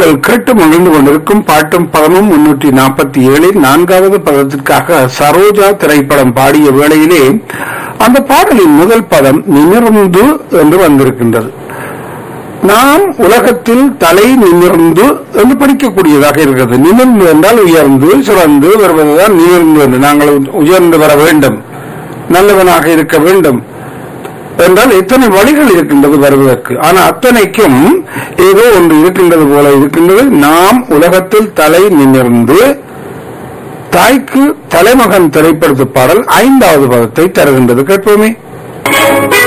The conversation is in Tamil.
நீங்கள் கேட்டு மகிழ்ந்து கொண்டிருக்கும் பாட்டும் பதமும் முன்னூற்றி நாற்பத்தி ஏழில் நான்காவது பதத்திற்காக சரோஜா திரைப்படம் பாடிய வேளையிலே அந்த பாடலின் முதல் பதம் நிமிர்ந்து என்று வந்திருக்கின்றது நாம் உலகத்தில் தலை நிமிர்ந்து என்று படிக்கக்கூடியதாக இருக்கிறது நிமிர்ந்து என்றால் உயர்ந்து சிறந்து வருவதுதான் நிமிர்ந்து என்று நாங்கள் உயர்ந்து வர வேண்டும் நல்லவனாக இருக்க வேண்டும் என்றால் எத்தனை வழிகள் இருக்கின்றது வருவதற்கு ஆனா அத்தனைக்கும் ஏதோ ஒன்று இருக்கின்றது போல இருக்கின்றது நாம் உலகத்தில் தலை நிமிர்ந்து தாய்க்கு தலைமகன் திரைப்படத்து பாடல் ஐந்தாவது பதத்தை தருகின்றது கேட்போமே